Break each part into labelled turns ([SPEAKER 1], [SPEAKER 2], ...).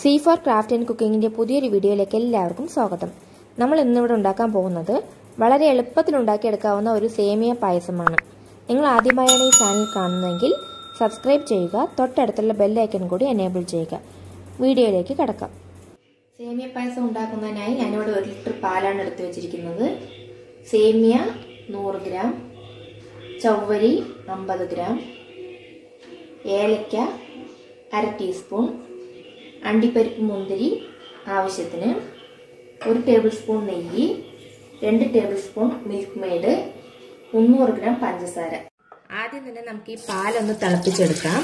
[SPEAKER 1] C four craft and കുക്കിങ്ങിന്റെ പുതിയൊരു വീഡിയോയിലേക്ക് എല്ലാവർക്കും സ്വാഗതം നമ്മൾ ഇന്നിവിടെ ഉണ്ടാക്കാൻ പോകുന്നത് വളരെ എളുപ്പത്തിൽ ഉണ്ടാക്കിയെടുക്കാവുന്ന ഒരു സേമിയ പായസമാണ് നിങ്ങൾ ആദ്യമായാണ് ഈ ചാനൽ കാണുന്നതെങ്കിൽ സബ്സ്ക്രൈബ് ചെയ്യുക തൊട്ടടുത്തുള്ള ബെല്ലൈക്കൺ കൂടി എനേബിൾ ചെയ്യുക വീഡിയോയിലേക്ക് കടക്കാം സേമിയ പായസം ഉണ്ടാക്കുന്നതിനായി ഞാനിവിടെ ഒരു ലിറ്റർ പാലാണ് എടുത്തു വെച്ചിരിക്കുന്നത് സേമിയ നൂറ് ഗ്രാം ചവ്വരി അമ്പത് ഗ്രാം ഏലക്ക അര ടീസ്പൂൺ അണ്ടിപ്പരിപ്പ് മുന്തിരി ആവശ്യത്തിന് ഒരു ടേബിൾ സ്പൂൺ നെയ്യ് രണ്ട് ടേബിൾ സ്പൂൺ മിൽക്ക് മെയ്ഡ് മുന്നൂറ് ഗ്രാം പഞ്ചസാര ആദ്യം തന്നെ നമുക്ക് ഈ പാലൊന്ന് തിളപ്പിച്ചെടുക്കാം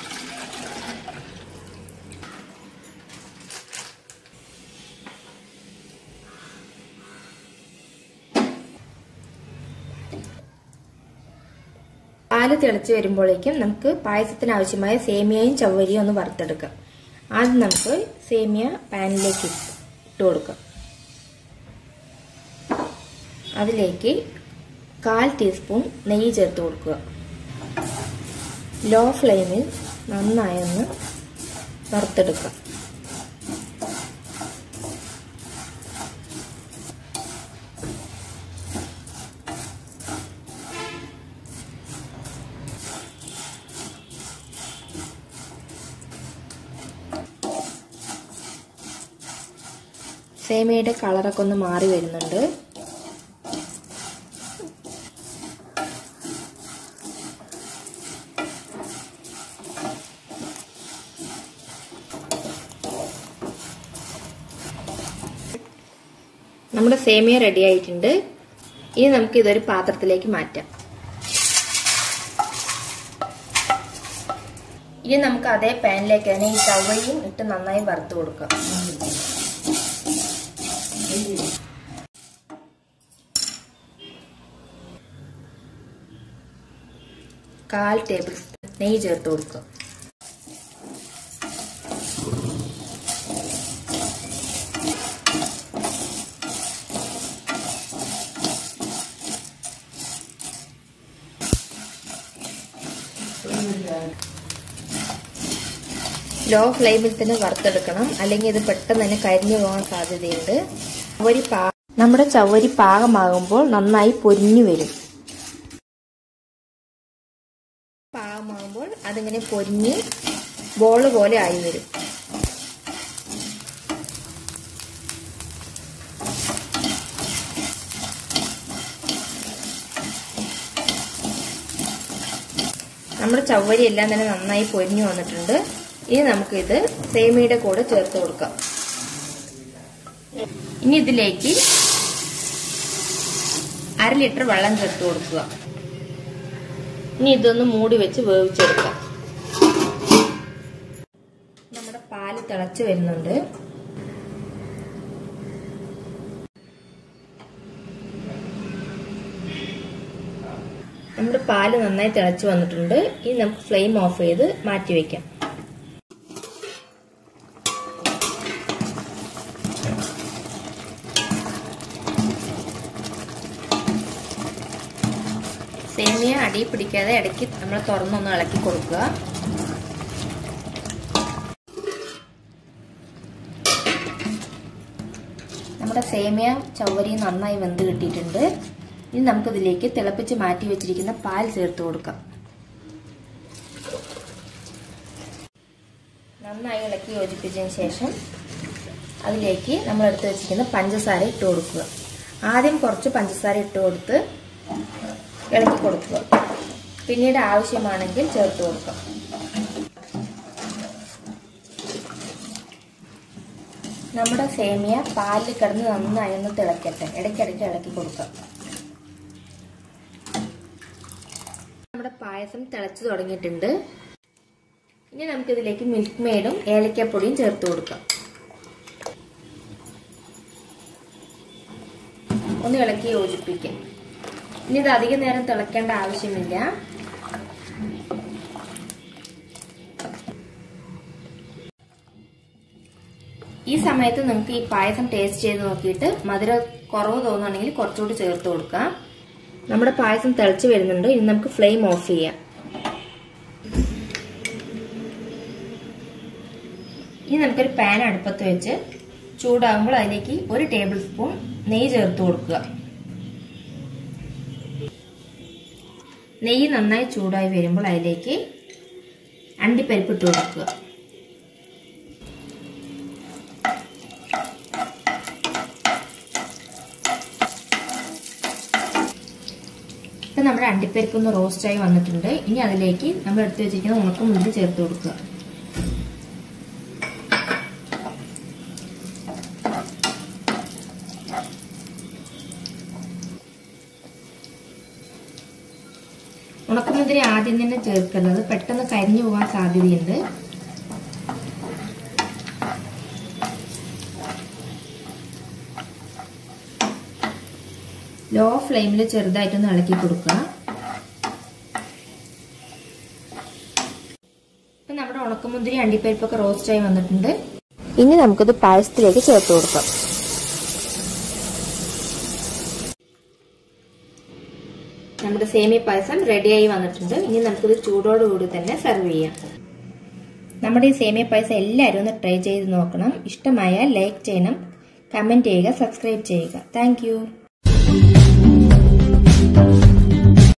[SPEAKER 1] പാല് തിളച്ച് വരുമ്പോഴേക്കും നമുക്ക് പായസത്തിന് ആവശ്യമായ സേമിയയും ചവ്വരിയും ഒന്ന് വറുത്തെടുക്കാം ആദ്യം നമുക്ക് സേമിയ പാനിലേക്ക് ഇട്ട് കൊടുക്കാം അതിലേക്ക് കാൽ ടീസ്പൂൺ നെയ്യ് ചേർത്ത് കൊടുക്കുക ലോ ഫ്ലെയിമിൽ നന്നായി ഒന്ന് വറുത്തെടുക്കുക സേമിയയുടെ കളറൊക്കെ ഒന്ന് മാറി വരുന്നുണ്ട് നമ്മുടെ സേമിയ റെഡി ആയിട്ടുണ്ട് ഇനി നമുക്ക് ഇതൊരു പാത്രത്തിലേക്ക് മാറ്റാം ഇനി നമുക്ക് അതേ പാനിലേക്ക് തന്നെ ഈ ചവയും ഇട്ട് നന്നായി വറുത്ത് കൊടുക്കാം കാൽ ടേബിൾ സ്പൂൺ നെയ്യ് ചേർത്ത് കൊടുക്കുക ലോ ഫ്ലെയിമിൽ തന്നെ വറുത്തെടുക്കണം അല്ലെങ്കിൽ ഇത് പെട്ടെന്ന് തന്നെ കരിഞ്ഞു പോകാൻ സാധ്യതയുണ്ട് ചവരി പാ നമ്മുടെ ചവരി പാകമാകുമ്പോൾ നന്നായി പൊരിഞ്ഞു വരും പാകമാകുമ്പോൾ അതിങ്ങനെ പൊരിഞ്ഞ് ബോള് പോലെ ആയി വരും നമ്മുടെ ചവ്വരി എല്ലാം തന്നെ നന്നായി പൊരിഞ്ഞു വന്നിട്ടുണ്ട് ഇനി നമുക്കിത് സേമിയുടെ കൂടെ ചേർത്ത് കൊടുക്കാം ഇനി ഇതിലേക്ക് അര ലിറ്റർ വെള്ളം ചേർത്ത് കൊടുക്കുക ഇനി ഇതൊന്ന് മൂടി വെച്ച് വേവിച്ചെടുക്കാം നമ്മുടെ പാല് തിളച്ച് വരുന്നുണ്ട് നമ്മുടെ പാല് നന്നായി തിളച്ച് വന്നിട്ടുണ്ട് ഇനി നമുക്ക് ഫ്ലെയിം ഓഫ് ചെയ്ത് മാറ്റി വെക്കാം സേമിയ അടി പിടിക്കാതെ ഇടയ്ക്ക് നമ്മൾ തുറന്നൊന്ന് ഇളക്കി കൊടുക്കുക നമ്മുടെ സേമിയ ചവ്വരി നന്നായി വെന്ത് കിട്ടിയിട്ടുണ്ട് ഇനി നമുക്കിതിലേക്ക് തിളപ്പിച്ച് മാറ്റി വെച്ചിരിക്കുന്ന പാൽ ചേർത്ത് കൊടുക്കാം നന്നായി ഇളക്കി യോജിപ്പിച്ചതിന് ശേഷം അതിലേക്ക് നമ്മൾ എടുത്ത് വെച്ചിരിക്കുന്ന പഞ്ചസാര ഇട്ട് കൊടുക്കുക ആദ്യം കുറച്ച് പഞ്ചസാര ഇട്ട് കൊടുത്ത് ഇളക്കി കൊടുക്കുക പിന്നീട് ആവശ്യമാണെങ്കിൽ ചേർത്ത് കൊടുക്കാം നമ്മുടെ സേമിയ പാലിൽ കിടന്ന് നന്നായി ഒന്ന് തിളക്കട്ടെ ഇടയ്ക്കിടയ്ക്ക് ഇളക്കി കൊടുക്കാം നമ്മുടെ പായസം തിളച്ചു തുടങ്ങിയിട്ടുണ്ട് ഇനി നമുക്കിതിലേക്ക് മിൽക്ക് മെയ്ഡും ഏലക്കപ്പൊടിയും ചേർത്ത് കൊടുക്കാം ഒന്ന് ഇളക്കി യോജിപ്പിക്കാം ഇനി ഇത് അധിക നേരം തിളക്കേണ്ട ആവശ്യമില്ല ഈ സമയത്ത് നിങ്ങൾക്ക് ഈ പായസം ടേസ്റ്റ് ചെയ്ത് നോക്കിയിട്ട് മധുര കുറവ് തോന്നുകയാണെങ്കിൽ കുറച്ചുകൂടി ചേർത്ത് കൊടുക്കാം നമ്മുടെ പായസം തിളച്ച് വരുന്നുണ്ട് ഇനി നമുക്ക് ഫ്ലെയിം ഓഫ് ചെയ്യാം ഇനി നമുക്കൊരു പാൻ അടുപ്പത്ത് വെച്ച് ചൂടാകുമ്പോൾ അതിലേക്ക് ഒരു ടേബിൾ സ്പൂൺ നെയ്യ് ചേർത്ത് കൊടുക്കുക നെയ്യ് നന്നായി ചൂടായി വരുമ്പോൾ അതിലേക്ക് അണ്ടിപ്പരിപ്പ് ഇട്ട് കൊടുക്കുക ഇപ്പം നമ്മുടെ അണ്ടിപ്പരിപ്പ് ഒന്ന് റോസ്റ്റായി വന്നിട്ടുണ്ട് ഇനി അതിലേക്ക് നമ്മൾ എടുത്തു വെച്ചിരിക്കുന്ന ഉണക്ക മുന്തിരി ചേർത്ത് കൊടുക്കുക ഉണക്കമുന്തിരി ആദ്യം തന്നെ ചേർക്കുന്നത് പെട്ടെന്ന് കരിഞ്ഞു പോകാൻ സാധ്യതയുണ്ട് ലോ ഫ്ലെയിമിൽ ചെറുതായിട്ടൊന്ന് ഇളക്കി കൊടുക്കുക ഇപ്പം നമ്മുടെ ഉണക്കമുന്തിരി അണ്ടിപ്പരിപ്പൊക്കെ റോസ്റ്റായി വന്നിട്ടുണ്ട് ഇനി നമുക്കിത് പായസത്തിലേക്ക് ചേർത്ത് കൊടുക്കാം നമ്മുടെ സേമിയ പായസം റെഡിയായി വന്നിട്ടുണ്ട് ഇനി നമുക്കിത് ചൂടോടുകൂടി തന്നെ സെർവ് ചെയ്യാം നമ്മുടെ ഈ സേമിയ പായസം എല്ലാവരും ഒന്ന് ട്രൈ ചെയ്ത് നോക്കണം ഇഷ്ടമായാൽ ലൈക്ക് ചെയ്യണം കമൻറ്റ് ചെയ്യുക സബ്സ്ക്രൈബ് ചെയ്യുക താങ്ക്